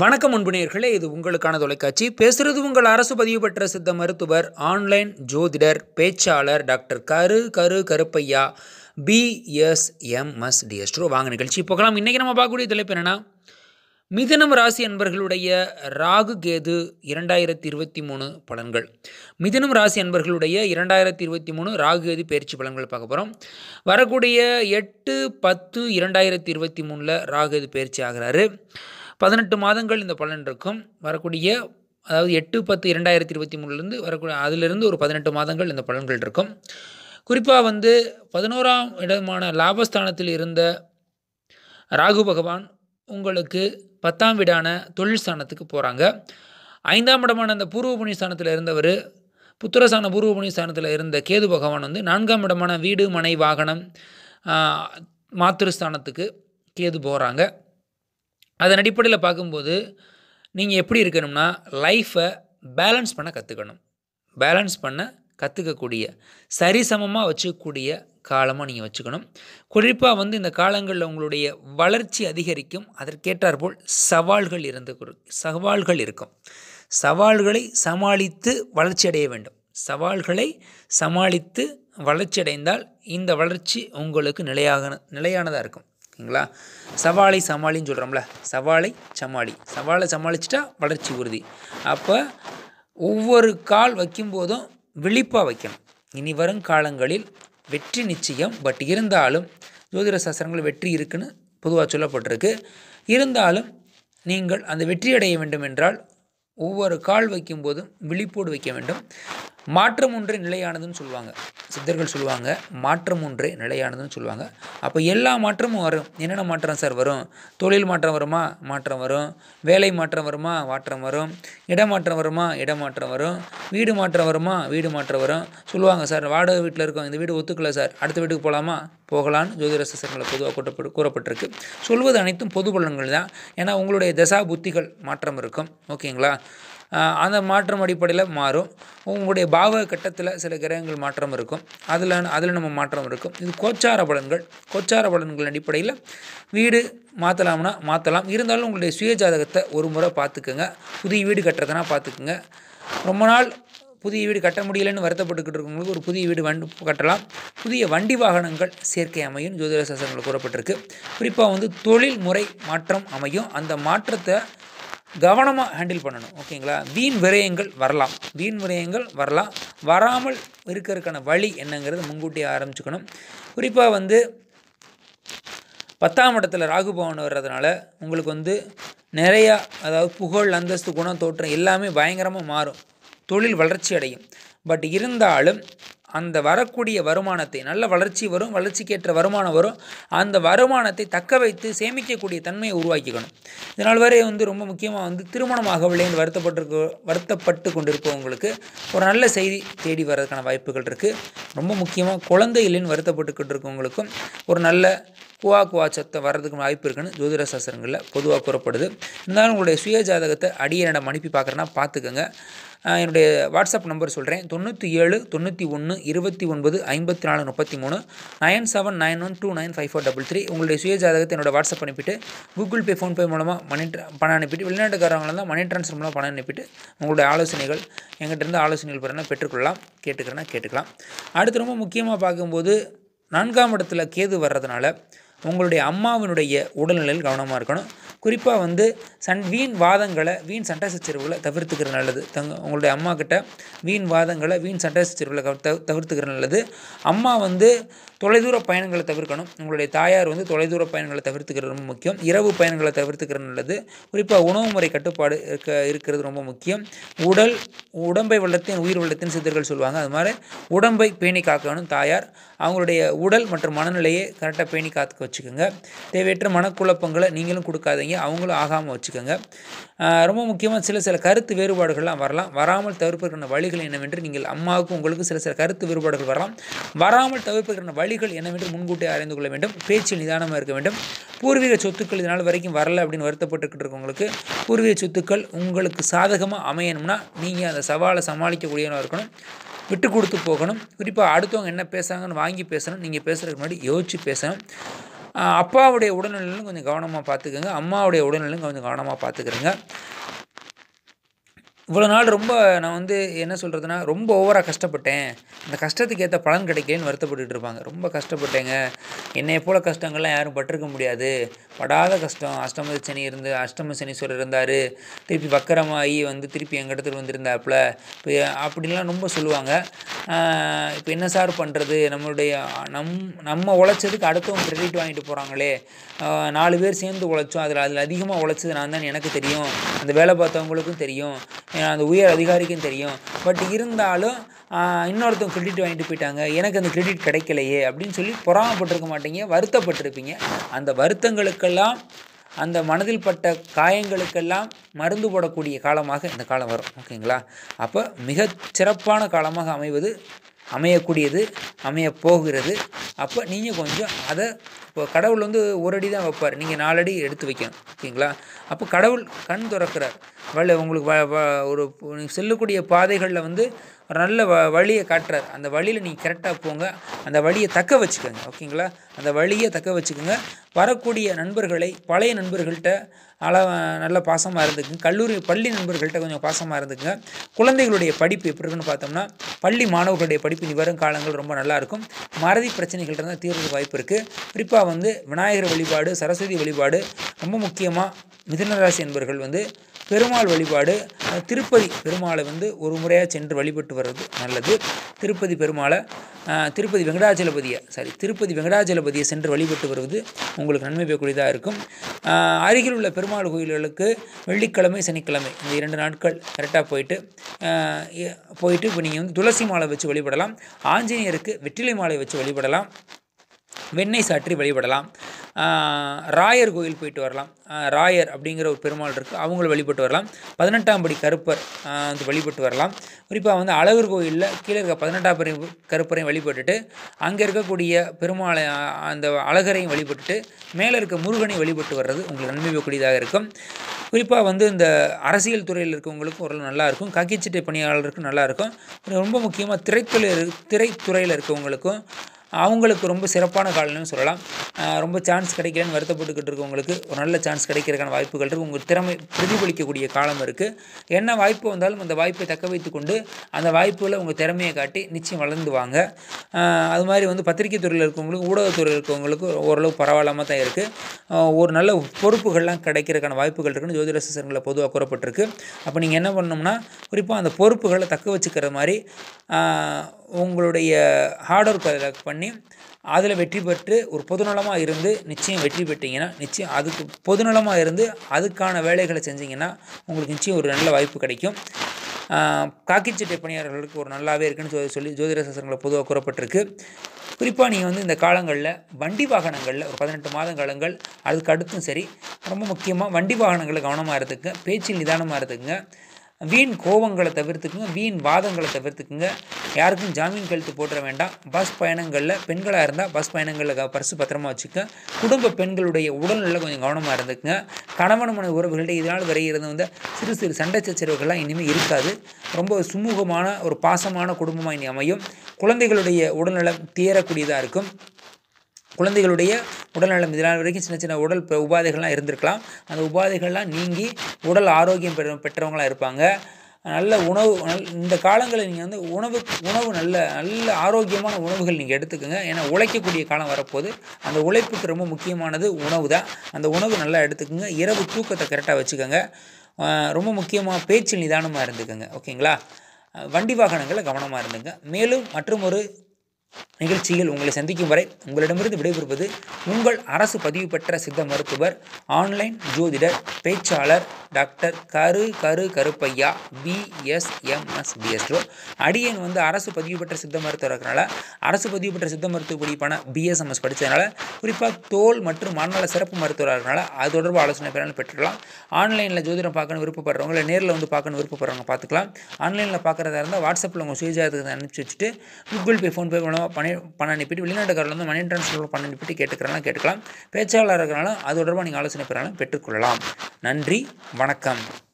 வணக்கம் அன்புநேயர்களே இது உங்களுக்கான தொலைக்காட்சி பேசுறது உங்கள் அரசு பதிவு பெற்ற சித்த மருத்துவர் ஆன்லைன் ஜோதிடர் பேச்சாளர் டாக்டர் கரு கரு கருப்பையா பிஎஸ்எம்எஸ் டிஎஸ்ட்ரோ வாங்க நிகழ்ச்சி போகலாம் இன்றைக்கி நம்ம பார்க்கக்கூடிய தலைப்பு என்னென்னா மிதனம் ராசி அன்பர்களுடைய ராகு கேது இரண்டாயிரத்தி இருபத்தி மூணு பலன்கள் மிதனம் ராசி அன்பர்களுடைய இரண்டாயிரத்தி இருபத்தி மூணு ராகு கேது பயிற்சி பலன்கள் பார்க்க போகிறோம் வரக்கூடிய எட்டு பத்து இரண்டாயிரத்தி இருபத்தி மூணில் ராகு கேது பயிற்சி ஆகிறாரு பதினெட்டு மாதங்கள் இந்த பலன் இருக்கும் வரக்கூடிய அதாவது எட்டு பத்து இரண்டாயிரத்தி இருபத்தி மூணுலேருந்து வரக்கூடிய அதிலிருந்து ஒரு பதினெட்டு மாதங்கள் இந்த பலன்கள் இருக்கும் குறிப்பாக வந்து பதினோராம் இடமான லாபஸ்தானத்தில் இருந்த ராகு பகவான் உங்களுக்கு பத்தாம் வீடான தொழில் ஸ்தானத்துக்கு போகிறாங்க ஐந்தாம் இடமான அந்த பூர்வ புண்ணிய ஸ்தானத்தில் இருந்தவர் புத்திரஸ்தான பூர்வ புண்ணிய ஸ்தானத்தில் இருந்த கேது பகவான் வந்து நான்காம் இடமான வீடு மனை வாகனம் மாத்திருஸ்தானத்துக்கு கேது போகிறாங்க அதன் அடிப்படையில் பார்க்கும்போது நீங்கள் எப்படி இருக்கணும்னா லைஃப்பை பேலன்ஸ் பண்ண கற்றுக்கணும் பேலன்ஸ் பண்ண கற்றுக்கக்கூடிய சரிசமமாக வச்சுக்கக்கூடிய காலமாக நீங்கள் வச்சுக்கணும் குறிப்பாக வந்து இந்த காலங்களில் உங்களுடைய வளர்ச்சி அதிகரிக்கும் அதற்கேற்றாற்போல் சவால்கள் இருந்து சவால்கள் இருக்கும் சவால்களை சமாளித்து வளர்ச்சி அடைய வேண்டும் சவால்களை சமாளித்து வளர்ச்சி அடைந்தால் இந்த வளர்ச்சி உங்களுக்கு நிலையாக நிலையானதாக இருக்கும் ஓகேங்களா சவாலை சமாளின்னு சொல்கிறோம்ல சவாலை சமாளி சவாலை சமாளிச்சிட்டா வளர்ச்சி உறுதி அப்போ ஒவ்வொரு கால் வைக்கும்போதும் விழிப்பாக வைக்கணும் இனி வரும் காலங்களில் வெற்றி நிச்சயம் பட் இருந்தாலும் ஜோதிட சாஸ்திரங்கள் வெற்றி இருக்குன்னு பொதுவாக சொல்லப்பட்டிருக்கு இருந்தாலும் நீங்கள் அந்த வெற்றி அடைய வேண்டும் என்றால் ஒவ்வொரு கால் வைக்கும்போதும் விழிப்போடு வைக்க வேண்டும் மாற்றம் ஒன்றே நிலையானதுன்னு சொல்லுவாங்க சித்தர்கள் சொல்லுவாங்க மாற்றம் ஒன்றே நிலையானதுன்னு சொல்லுவாங்க அப்போ எல்லா மாற்றமும் வரும் என்னென்ன மாற்றம் சார் வரும் தொழில் மாற்றம் வருமா மாற்றம் வரும் வேலை மாற்றம் வருமா மாற்றம் வரும் இடமாற்றம் வருமா இடமாற்றம் வரும் வீடு மாற்றம் வருமா வீடு மாற்றம் வரும் சொல்லுவாங்க சார் வாடகை வீட்டில் இருக்கோம் இந்த வீடு ஒத்துக்கல சார் அடுத்த வீட்டுக்கு போகலாமா போகலான்னு ஜோதிட சாஸ்திரங்களை பொதுவாக கூட்டப்பட்டு கூறப்பட்டிருக்கு சொல்வது அனைத்தும் பொது பலன்கள் தான் ஏன்னா உங்களுடைய தசா புத்திகள் மாற்றம் இருக்கும் ஓகேங்களா அந்த மாற்றம் அடிப்படையில் மாறும் உங்களுடைய பாவ கட்டத்தில் சில கிரகங்கள் மாற்றம் இருக்கும் அதில் அதில் நம்ம மாற்றம் இருக்கும் இது கோச்சார பலன்கள் கோச்சார பலன்கள் அடிப்படையில் வீடு மாற்றலாம்னா மாற்றலாம் இருந்தாலும் உங்களுடைய சுய ஜாதகத்தை ஒரு முறை பார்த்துக்குங்க புதிய வீடு கட்டுறதுனா பார்த்துக்குங்க ரொம்ப நாள் புதிய வீடு கட்ட முடியலன்னு வருத்தப்பட்டுக்கிட்டு இருக்கவங்களுக்கு ஒரு புதிய வீடு வண்டி கட்டலாம் புதிய வண்டி வாகனங்கள் சேர்க்கை அமையும் ஜோதிட சாஸ்திரங்கள் கூறப்பட்டிருக்கு குறிப்பாக வந்து தொழில் முறை மாற்றம் அமையும் அந்த மாற்றத்தை கவனமாக ஹேண்டில் பண்ணணும் ஓகேங்களா வீண் விரயங்கள் வரலாம் வீண் விரயங்கள் வரலாம் வராமல் இருக்கிறதுக்கான வழி என்னங்கிறது முன்கூட்டியே ஆரம்பிச்சுக்கணும் குறிப்பாக வந்து பத்தாம் இடத்துல ராகு பவன் வர்றதுனால உங்களுக்கு வந்து நிறையா அதாவது புகழ் அந்தஸ்து குணம் தோற்றம் எல்லாமே பயங்கரமாக மாறும் தொழில் வளர்ச்சி அடையும் பட் இருந்தாலும் அந்த வரக்கூடிய வருமானத்தை நல்ல வளர்ச்சி வரும் வளர்ச்சிக்கேற்ற வருமானம் வரும் அந்த வருமானத்தை தக்க வைத்து சேமிக்கக்கூடிய தன்மையை உருவாக்கிக்கணும் இதனால் வரை வந்து ரொம்ப முக்கியமாக வந்து திருமணம் ஆகவில்லைன்னு வருத்தப்பட்டிருக்க வருத்தப்பட்டு கொண்டிருப்பவங்களுக்கு ஒரு நல்ல செய்தி தேடி வர்றதுக்கான வாய்ப்புகள் இருக்குது ரொம்ப முக்கியமாக குழந்தை இல்லைன்னு வருத்தப்பட்டுக்கிட்டு இருக்கவங்களுக்கும் ஒரு நல்ல குவா குவா சத்தம் வர்றதுக்கு வாய்ப்பு இருக்குன்னு ஜோதிட சாஸ்திரங்களில் பொதுவாக கூறப்படுது இருந்தாலும் உங்களுடைய சுய ஜாதகத்தை அடியனிடம் அனுப்பி பார்க்குறேன்னா பார்த்துக்கோங்க என்னுடைய வாட்ஸ்அப் நம்பர் சொல்கிறேன் தொண்ணூற்றி ஏழு தொண்ணூற்றி ஒன்று இருபத்தி ஒன்பது ஐம்பத்தி நாலு முப்பத்தி மூணு nine seven nine one two nine five four double three உங்களுடைய சுய ஜாதகத்தை என்னோட வாட்ஸ்அப் அனுப்பிட்டு கூகுள் பே ஃபோன்பே மூலமாக மணி பணம் அனுப்பிட்டு வெளிநாட்டுக்காரவங்க தான் மணி ட்ரான்ஸ்ஃபர் மூலம் பணம் அனுப்பிட்டு உங்களுடைய ஆலோசனைகள் எங்கிட்ட இருந்து ஆலோசனைகள் பெறனா பெற்றுக்கொள்ளலாம் கேட்டுக்கிறேன்னா கேட்டுக்கலாம் அடுத்து ரொம்ப முக்கியமாக பார்க்கும்போது நான்காம் இடத்துல கேது வர்றதுனால உங்களுடைய அம்மாவினுடைய உடல்நிலையில் கவனமாக இருக்கணும் குறிப்பாக வந்து சன் வீண் வாதங்களை வீண் சண்டை சச்சரவுகளை தவிர்த்துக்கிறது நல்லது தங்க உங்களுடைய அம்மா கிட்ட வீண் வாதங்களை வீண் சண்டை சச்சரவுகளை தவிர்த்துக்கிறது நல்லது அம்மா வந்து தொலைதூர பயணங்களை தவிர்க்கணும் உங்களுடைய தாயார் வந்து தொலைதூர பயணங்களை தவிர்த்துக்கிறது ரொம்ப முக்கியம் இரவு பயணங்களை தவிர்த்துக்கிறது நல்லது குறிப்பாக உணவு முறை கட்டுப்பாடு இருக்க இருக்கிறது ரொம்ப முக்கியம் உடல் உடம்பை வளர்த்தேன் உயிர் வளர்த்தேன் சித்தர்கள் சொல்லுவாங்க அது மாதிரி உடம்பை பேணி காக்கணும் தாயார் அவங்களுடைய உடல் மற்றும் மனநிலையை கரெக்டாக பேணி காத்துக்க வச்சுக்கோங்க தேவையற்ற மனக்குழப்பங்களை நீங்களும் கொடுக்காதீங்க அவங்களும் ஆகாமல் வச்சுக்கோங்க ரொம்ப முக்கியமாக சில சில கருத்து வேறுபாடுகள்லாம் வரலாம் வராமல் தவிர்ப்பதற்கான வழிகள் என்னவென்று நீங்கள் அம்மாவுக்கும் உங்களுக்கு சில சில கருத்து வேறுபாடுகள் வரலாம் வராமல் தவிர்ப்பதற்கான வழிகள் என்னவென்று முன்கூட்டியே அறிந்து கொள்ள வேண்டும் பேச்சில் நிதானமாக இருக்க வேண்டும் பூர்வீக சொத்துக்கள் இதனால் வரைக்கும் வரல அப்படின்னு வருத்தப்பட்டுக்கிட்டு இருக்கவங்களுக்கு பூர்வீக சொத்துக்கள் உங்களுக்கு சாதகமாக அமையணும்னா நீங்கள் அந்த சவாலை சமாளிக்கக்கூடியவனாக இருக்கணும் விட்டு கொடுத்து போகணும் குறிப்பாக அடுத்தவங்க என்ன பேசுகிறாங்கன்னு வாங்கி பேசணும் நீங்கள் பேசுகிறதுக்கு முன்னாடி யோசித்து பேசணும் ஆஹ் அப்பாவுடைய உடல்நிலையிலும் கொஞ்சம் கவனமாக பார்த்துக்கோங்க அம்மாவுடைய உடல்நிலையும் கொஞ்சம் கவனமாக பார்த்துக்கிறங்க இவ்வளோ நாள் ரொம்ப நான் வந்து என்ன சொல்கிறதுனா ரொம்ப ஓவராக கஷ்டப்பட்டேன் அந்த கஷ்டத்துக்கு ஏற்ற பலன் கிடைக்கலன்னு வருத்தப்பட்டுட்டு இருப்பாங்க ரொம்ப கஷ்டப்பட்டேங்க என்னைய போல கஷ்டங்கள்லாம் யாரும் பட்டிருக்க முடியாது படாத கஷ்டம் அஷ்டம சனி இருந்து அஷ்டம சனீஸ்வரர் இருந்தார் திருப்பி வக்கரமாகி வந்து திருப்பி எங்கள் இடத்துல வந்திருந்தாப்புல இப்போ அப்படிலாம் ரொம்ப சொல்லுவாங்க இப்போ என்ன சார் பண்ணுறது நம்மளுடைய நம் நம்ம உழைச்சதுக்கு அடுத்தவங்க கிரெடிட் வாங்கிட்டு போகிறாங்களே நாலு பேர் சேர்ந்து உழைச்சோம் அதில் அதில் அதிகமாக உழைச்சது நான் தான் எனக்கு தெரியும் அந்த வேலை பார்த்தவங்களுக்கும் தெரியும் அஹ் அந்த உயர் அதிகாரிக்கும் தெரியும் பட் இருந்தாலும் ஆஹ் இன்னொருத்தவங்க கிரெடிட் வாங்கிட்டு போயிட்டாங்க எனக்கு அந்த கிரெடிட் கிடைக்கலையே அப்படின்னு சொல்லி பொறாமப்பட்டிருக்க மாட்டீங்க வருத்தப்பட்டிருப்பீங்க அந்த வருத்தங்களுக்கெல்லாம் அந்த மனதில் பட்ட காயங்களுக்கெல்லாம் மருந்து போடக்கூடிய காலமாக இந்த காலம் வரும் ஓகேங்களா அப்போ மிகச் சிறப்பான காலமாக அமைவது அமையக்கூடியது அமையப் போகிறது அப்போ நீங்கள் கொஞ்சம் அதை இப்போ கடவுள் வந்து ஒரு அடி தான் வைப்பார் நீங்கள் நாலடி எடுத்து வைக்கணும் ஓகேங்களா அப்போ கடவுள் கண் திறக்கிறார் வழி உங்களுக்கு வ வ- ஒரு நீங்க செல்லக்கூடிய பாதைகளில் வந்து ஒரு நல்ல வ வழியை காட்டுறார் அந்த வழியில் நீங்கள் கரெக்டாக போங்க அந்த வழியை தக்க வச்சுக்கோங்க ஓகேங்களா அந்த வழியை தக்க வச்சுக்கோங்க வரக்கூடிய நண்பர்களை பழைய நண்பர்கள்ட்ட அள நல்ல பாசமாக இருந்துக்குங்க கல்லூரி பள்ளி நண்பர்கள்ட்ட கொஞ்சம் பாசமாக இருந்துக்குங்க குழந்தைகளுடைய படிப்பு எப்படி இருக்குன்னு பார்த்தோம்னா பள்ளி மாணவர்களுடைய படிப்பு இனி வரும் காலங்கள் ரொம்ப நல்லா இருக்கும் மறதி பிரச்சனைகள் இருந்தால் தீர்றதுக்கு வாய்ப்பு இருக்குது குறிப்பாக வந்து விநாயகர் வழிபாடு சரஸ்வதி வழிபாடு ரொம்ப முக்கியமாக மிதுனராசி என்பர்கள் வந்து பெருமாள் வழிபாடு அஹ், திருப்பதி பெருமாளை வந்து ஒரு முறையாக சென்று வழிபட்டு வர்றது நல்லது திருப்பதி பெருமாளை அஹ், திருப்பதி வெங்கடாச்சலபதியை சாரி திருப்பதி வெங்கடாச்சலபதியை சென்று வழிபட்டு வருவது உங்களுக்கு நன்மை பெறக்கூடியதாக இருக்கும் அஹ், அருகில் உள்ள பெருமாள் கோயில்களுக்கு வெள்ளிக்கிழமை சனிக்கிழமை இந்த இரண்டு நாட்கள் கரெக்டாக போயிட்டு அஹ், எ- போயிட்டு இப்போ நீங்கள் வந்து துளசி மாலை வச்சு வழிபடலாம் ஆஞ்சநேயருக்கு வெற்றிலை மாலை வச்சு வழிபடலாம் வெண்ணெய் சாற்றி வழிபடலாம் ஆஹ் ராயர் கோயில் போயிட்டு வரலாம் ஆஹ் ராயர் அப்படிங்கிற ஒரு பெருமாள் இருக்குது அவங்கள வழிபட்டு வரலாம் பதினெட்டாம் படி கருப்பர் ஆஹ் வந்து வழிபட்டு வரலாம் குறிப்பாக வந்து அழகர் கோயிலில் கீழே இருக்க பதினெட்டாம் படி கருப்பரையும் வழிபட்டுட்டு அங்கே இருக்கக்கூடிய பெருமாளை ஆஹ் அந்த அழகரையும் வழிபட்டுட்டு மேலே இருக்க முருகனை வழிபட்டு வர்றது உங்களுக்கு நன்மை பெறக்கூடியதாக இருக்கும் குறிப்பாக வந்து இந்த அரசியல் துறையில் இருக்கவங்களுக்கும் ஓரளவு நல்லா இருக்கும் காக்கிச்சட்டை பணியாளருக்கும் நல்லா இருக்கும் ரொம்ப முக்கியமாக திரைத்துறையில் திரைத்துறையில் இருக்கவங்களுக்கும் அவங்களுக்கு ரொம்ப சிறப்பான காலம்னு சொல்லலாம் ஆஹ் ரொம்ப சான்ஸ் கிடைக்கலன்னு வருத்தப்பட்டுக்கிட்டு இருக்கவங்களுக்கு ஒரு நல்ல சான்ஸ் கிடைக்கிறதுக்கான வாய்ப்புகள் இருக்குது உங்கள் திறமை பிரதிபலிக்கக்கூடிய காலம் இருக்குது என்ன வாய்ப்பு வந்தாலும் அந்த வாய்ப்பை தக்க வைத்துக்கொண்டு அந்த வாய்ப்புகளை உங்கள் திறமையை காட்டி நிச்சயம் வளர்ந்து வாங்க ஆஹ் அது மாதிரி வந்து பத்திரிகை துறையில் இருக்கவங்களுக்கு ஊடகத்துறையில் இருக்கவங்களுக்கு ஓரளவு பரவாயில்லாமல் தான் இருக்குது ஒரு நல்ல பொறுப்புகள்லாம் கிடைக்கிறதுக்கான வாய்ப்புகள் இருக்குன்னு ஜோதிட சிசர்களில் பொதுவாக கூறப்பட்டிருக்கு அப்போ நீங்கள் என்ன பண்ணணும்னா குறிப்பாக அந்த பொறுப்புகளை தக்க வச்சுக்கிற மாதிரி ஆஹ் உங்களுடைய ஹார்ட் ஒர்க் அதில் பண்ணி அதில் வெற்றி பெற்று ஒரு பொதுநலமாக இருந்து நிச்சயம் வெற்றி பெற்றீங்கன்னா நிச்சயம் அதுக்கு பொதுநலமாக இருந்து அதுக்கான வேலைகளை செஞ்சீங்கன்னா உங்களுக்கு நிச்சயம் ஒரு நல்ல வாய்ப்பு கிடைக்கும் ஆஹ் காக்கிச்சட்டை பணியாளர்களுக்கு ஒரு நல்லாவே இருக்குன்னு சொல்லி சொல்லி ஜோதிட சாஸ்திரங்களில் பொதுவாக கூறப்பட்டிருக்கு குறிப்பாக நீங்கள் வந்து இந்த காலங்களில் வண்டி வாகனங்களில் ஒரு பதினெட்டு மாத காலங்கள் அதுக்கு அடுத்தும் சரி ரொம்ப முக்கியமாக வண்டி வாகனங்களில் கவனமாக இருந்துக்குங்க பேச்சில் நிதானமாக இருந்துக்குங்க வீண் கோபங்களை தவிர்த்துக்குங்க வீண் வாதங்களை தவிர்த்துக்குங்க யாருக்கும் ஜாமீன் கழுத்து போட்டுற வேண்டாம் பஸ் பயணங்களில் பெண்களாக இருந்தால் பஸ் பயணங்களில் க- பர்சு பத்திரமா வச்சுக்க குடும்ப பெண்களுடைய உடல்நிலை கொஞ்சம் கவனமாக இருந்துக்குங்க கணவன் மனை உறவுகள்கிட்ட இதனால் வரை இருந்து வந்த சிறு சிறு சண்டை சச்சரவுகள்லாம் இனிமேல் இருக்காது ரொம்ப சுமூகமான ஒரு பாசமான குடும்பமாக இனி அமையும் குழந்தைகளுடைய உடல்நலம் தீரக்கூடியதாக இருக்கும் குழந்தைகளுடைய உடல்நலம் இதனால் வரைக்கும் சின்ன சின்ன உடல் ப- உபாதைகள்லாம் இருந்திருக்கலாம் அந்த உபாதைகள்லாம் நீங்கி உடல் ஆரோக்கியம் பெற பெற்றவங்களாக இருப்பாங்க நல்ல உணவு நல் இந்த காலங்களில் நீங்கள் வந்து உணவு உணவு நல்ல நல்ல ஆரோக்கியமான உணவுகள் நீங்கள் எடுத்துக்கோங்க ஏன்னா உழைக்கக்கூடிய காலம் வரப்போது அந்த உழைப்புக்கு ரொம்ப முக்கியமானது உணவு தான் அந்த உணவு நல்லா எடுத்துக்கோங்க இரவு தூக்கத்தை கரெக்டாக வச்சுக்கோங்க ஆஹ் ரொம்ப முக்கியமாக பேச்சில் நிதானமாக இருந்துக்கோங்க ஓகேங்களா அஹ் வண்டி வாகனங்களில் கவனமாக இருந்துங்க மேலும் மற்றும் ஒரு நிகழ்ச்சியில் உங்களை சந்திக்கும் வரை உங்களிடமிருந்து விடைபெறுவது உங்கள் அரசு பதிவு பெற்ற சித்த மருத்துவர் ஆன்லைன் ஜோதிடர் பேச்சாளர் டாக்டர் கரு கரு கருப்பையா பிஎஸ்எம்எஸ் பிஎஸ்ஓ அடியன் வந்து அரசு பதிவு பெற்ற சித்த மருத்துவர் இருக்கிறனால அரசு பதிவு பெற்ற சித்த மருத்துவ படிப்பான பிஎஸ்எம்எஸ் படித்ததுனால குறிப்பாக தோல் மற்றும் மனநல சிறப்பு மருத்துவராக இருக்கனால அது தொடர்பு ஆலோசனை பெறாலும் பெற்றுக்கலாம் ஆன்லைனில் ஜோதிடம் பார்க்கணும் விருப்பப்படுறவங்க இல்லை நேரில் வந்து பார்க்கணும் விருப்பப்படுறவங்க பார்த்துக்கலாம் ஆன்லைனில் பார்க்குறதா இருந்தால் வாட்ஸ்அப்பில் உங்கள் சுயஜாதகத்தை அனுப்பிச்சி வச்சுட்டு கூகுள் பே ஃபோன்பே மூலமாக பணி பணம் அனுப்பிட்டு வெளிநாட்டுக்காரில் வந்து மணி ட்ரான்ஸ்ஃபர் பண்ண அனுப்பிட்டு கேட்டுக்கிறனால கேட்டுக்கலாம் பேச்சாளர் இருக்கிறனாலும் அது தொடர்பாக நீங்கள் ஆலோசனை பெறாலும் பெற்றுக்கொள்ளலாம் நன்றி வணக்கம்